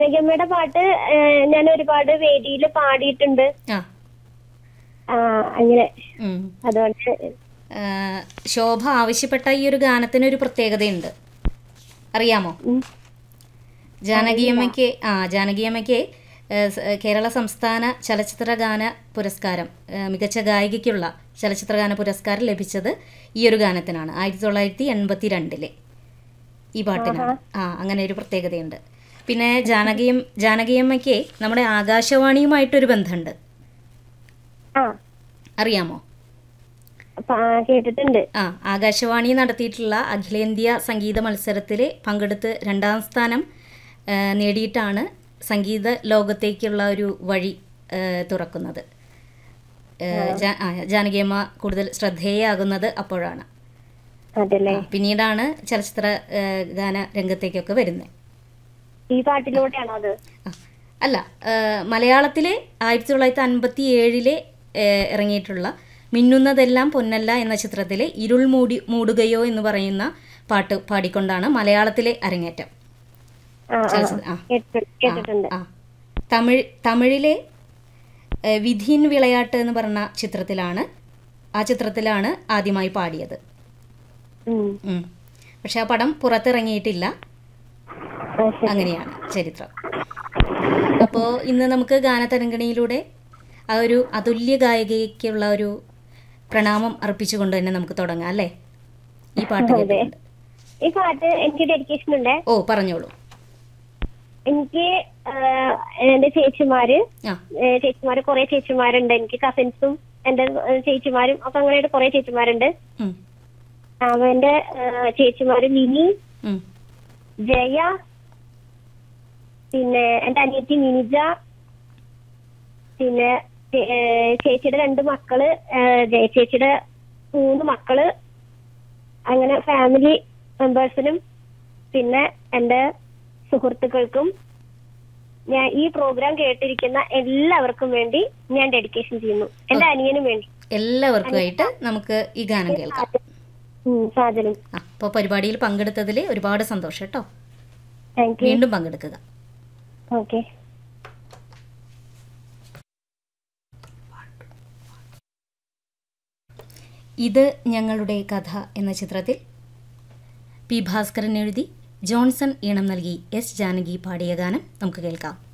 ജാനകിയമ്മയുടെ പാട്ട് ഏഹ്, ഞാൻ ഒരുപാട് വേദിയിൽ പാടിയിട്ടുണ്ട് ആ ആ, അങ്ങനെ ഉം. അതുകൊണ്ട് ആ, ശോഭ ആവശ്യപ്പെട്ട ഈ ഒരു ഗാനത്തിന് ഒരു പ്രത്യേകതയുണ്ട് അറിയാമോ ഉം. ജാനകിയമ്മയ്ക്ക് ആ ജാനകിയമ്മയ്ക്ക് ഏ, സ- കേരള സംസ്ഥാന ചലച്ചിത്ര ഗാന പുരസ്കാരം ഏ, മികച്ച ഗായികയ്ക്കുള്ള ചലച്ചിത്ര ഗാന പുരസ്കാരം ലഭിച്ചത് ഈ ഒരു ഗാനത്തിനാണ് ആയിരത്തി തൊള്ളായിരത്തി എൺപത്തി രണ്ടിലെ ഈ പാട്ടിനാണ് ആ അങ്ങനെ ഒരു പ്രത്യേകതയുണ്ട് പിന്നെ ജാനകിയം ജാനകിയമ്മയ്ക്ക് നമ്മുടെ ആകാശവാണിയുമായിട്ടൊരു ബന്ധമുണ്ട് ആ അറിയാമോ പ- ആ, കേട്ടിട്ടുണ്ട് ആ ആകാശവാണി നടത്തിയിട്ടുള്ള അഖിലേന്ത്യാ സംഗീത മത്സരത്തിൽ പങ്കെടുത്ത് രണ്ടാം സ്ഥാനം ആ, നേടിയിട്ടാണ് സംഗീത ലോകത്തേക്കുള്ള ഒരു വഴി ആ, തുറക്കുന്നത് ആ, ജാ- ആ, ജാനകിയമ്മ കൂടുതൽ ശ്രദ്ധേയാകുന്നത് അപ്പോഴാണ് അതല്ലേ ആ, പിന്നീടാണ് ചലച്ചിത്ര ആ, ഗാന രംഗത്തേക്കൊക്കെ വരുന്നത് ഈ പാട്ടിലൂടെയാണോ അത് അല്ല ആ, മലയാളത്തിലെ ആയിരത്തി തൊള്ളായിരത്തി അൻപത്തി ഏഴിലെ ഇറങ്ങിയിട്ടുള്ള മിന്നുന്നതെല്ലാം പൊന്നല്ല എന്ന ചിത്രത്തിലെ ഇരുൾ മൂടി മൂടുകയോ എന്ന് പറയുന്ന പാട്ട് പാടിക്കൊണ്ടാണ് മലയാളത്തിലെ അരങ്ങേറ്റം ആ, ആ, ചലച്ചിത്ര ആ കേട്ടിട്ടുണ്ട് കേട്ടിട്ടുണ്ട് ആ തമിഴ് തമിഴിലെ ഏ, വിധിൻ വിളയാട്ട് എന്ന് പറഞ്ഞ ചിത്രത്തിലാണ് ആ ചിത്രത്തിലാണ് ആദ്യമായി പാടിയത് ഉം. ഉം. പക്ഷെ ആ പടം പുറത്തിറങ്ങിയിട്ടില്ല ആ, ശരി. അങ്ങനെയാണ് ചരിത്രം അപ്പോൾ ഇന്ന് നമുക്ക് ഗാനതരംഗണിയിലൂടെ ആ ഒരു അതുല്യ ഗായികയ്ക്കുള്ള ഒരു പ്രണാമം അർപ്പിച്ചുകൊണ്ട് തന്നെ നമുക്ക് തുടങ്ങാം അല്ലേ ഈ പാട്ട് അതെ. കേട്ടുകൊണ്ട് ഈ പാട്ട് എനിക്ക് ഡെഡിക്കേഷൻ ഉണ്ട് ഓ പറഞ്ഞോളൂ എനിക്ക് ആ, എന്റെ ചേച്ചിമാര് ആ ഏ, ചേച്ചിമാര് കുറെ ചേച്ചിമാരുണ്ട് എനിക്ക് കസിൻസും എന്റെ ഏ, ചേച്ചിമാരും ഒക്കെ അങ്ങനെ കുറെ ചേച്ചിമാരുണ്ട് ഉം, അപ്പൊ എന്റെ ഏ, ചേച്ചിമാര് ലിനി ഉം, ജയ പിന്നെ എന്റെ അനിയത്തി മിനിജ പിന്നെ ചേ- ഏ, ചേച്ചിയുടെ രണ്ട് മക്കള് ഏ, ജയ ചേച്ചിയുടെ മൂന്ന് മക്കള് അങ്ങനെ ഫാമിലി മെമ്പേഴ്സിനും പിന്നെ എന്റെ സുഹൃത്തുക്കൾക്കും ഞാൻ ഈ പ്രോഗ്രാം കേട്ടിരിക്കുന്ന എല്ലാവർക്കും വേണ്ടി ഞാൻ ഡെഡിക്കേഷൻ ചെയ്യുന്നു എന്റെ അനിയനും വേണ്ടി എല്ലാവർക്കുമായിട്ട് നമുക്ക് ഈ ഗാനം കേൾക്കാം ഉം, സാജനും ആ അപ്പോൾ പരിപാടിയിൽ പങ്കെടുത്തതിൽ ഒരുപാട് സന്തോഷം കേട്ടോ താങ്ക് യു വീണ്ടും പങ്കെടുക്കുക ഓക്കെ ഇത് ഞങ്ങളുടെ കഥ എന്ന ചിത്രത്തിൽ പി ഭാസ്കരൻ എഴുതി ജോൺസൺ ഈണം നൽകി എസ് ജാനകി പാടിയ ഗാനം നമുക്ക് കേൾക്കാം